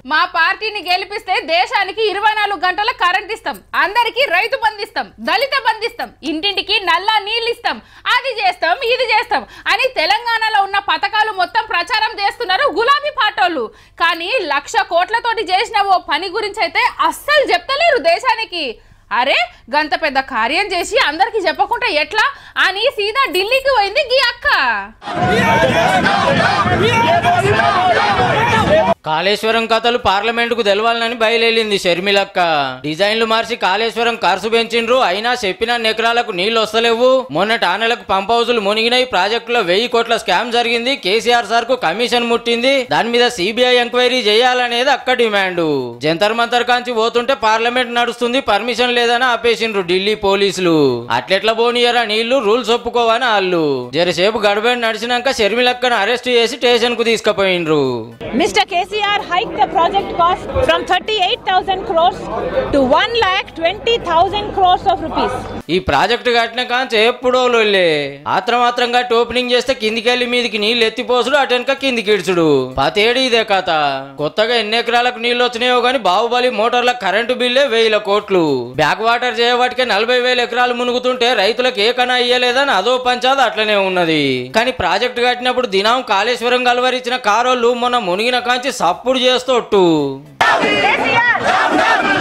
మా పార్టీని గెలిపిస్తే దేశానికి ఇరవై నాలుగు గంటల కరెంట్ ఇస్తాం అందరికి రైతు బంధిస్తాం దళిత బంధిస్తాం ఇంటింటికి నల్ల నీళ్ళు ఇస్తాం అది చేస్తాం ఇది చేస్తాం అని తెలంగాణలో ఉన్న పథకాలు మొత్తం ప్రచారం చేస్తున్నారు గులాబీ పాటోళ్ళు కానీ లక్ష కోట్లతోటి చేసిన ఓ పని గురించి అయితే అస్సలు చెప్తలేరు దేశానికి అరే గంత పెద్ద కార్యం చేసి అందరికి చెప్పకుండా ఎట్లా అని సీదా ఢిల్లీకి పోయింది గీ అక్క కాళేశ్వరం కథలు పార్లమెంట్ కు తెలవాలని బయలుదేరింది షర్మిలక్క డిజైన్లు మార్చి కాళేశ్వరం ఖర్చు పెంచిండ్రు అయినా చెప్పిన ఎకరాలకు నీళ్లు వస్తలేవు మొన్నటి ఆనెలకు పంప్ హౌసులు మునిగినాయి ప్రాజెక్టులో వెయ్యి కోట్ల స్కామ్ జరిగింది కేసీఆర్ సార్ కు కమిషన్ ముట్టింది దాని మీద సిబిఐ ఎంక్వైరీ చేయాలనేది అక్క డిమాండ్ జంతర్ మంతర్ కాంచి పోతుంటే పార్లమెంట్ నడుస్తుంది పర్మిషన్ లేదని ఆపేసిండ్రు ఢిల్లీ పోలీసులు అట్లెట్లా పోనీయరా నీళ్లు రూల్స్ ఒప్పుకోవని వాళ్ళు జరసేపు గడబడి నడిచినాక షర్మిలక్కను అరెస్ట్ చేసి స్టేషన్ కు తీసుకుపోయిండ్రు Mr. KCR hiked the project cost from 38,000 crores to 1 lakh 20,000 crores of rupees. ఈ ప్రాజెక్టు కట్టిన కాంచి ఎప్పుడో లొల్లే ఆత్రమాత్రంగా ఓపెనింగ్ చేస్తే కిందికెళ్ళి మీదికి నీళ్లు ఎత్తిపోసుడు అటెనక కిందికి ఇడ్చుడు పతేడు ఇదే కథ కొత్తగా ఎన్ని ఎకరాలకు నీళ్లు వచ్చినాయో గాని బాహుబలి మోటార్ల కరెంటు బిల్లే వేల కోట్లు బ్యాక్ వాటర్ చేయవాటికే నలభై వేల ఎకరాలు మునుగుతుంటే రైతులకు ఏ కన్నా ఇయ్యలేదని అదో పంచాది అట్లనే ఉన్నది కానీ ప్రాజెక్టు కట్టినప్పుడు దినం కాళేశ్వరం కలవరిచ్చిన కారోళ్ళు మొన్న మునిగిన కాంచి సప్పుడు చేస్తోట్టు KCR!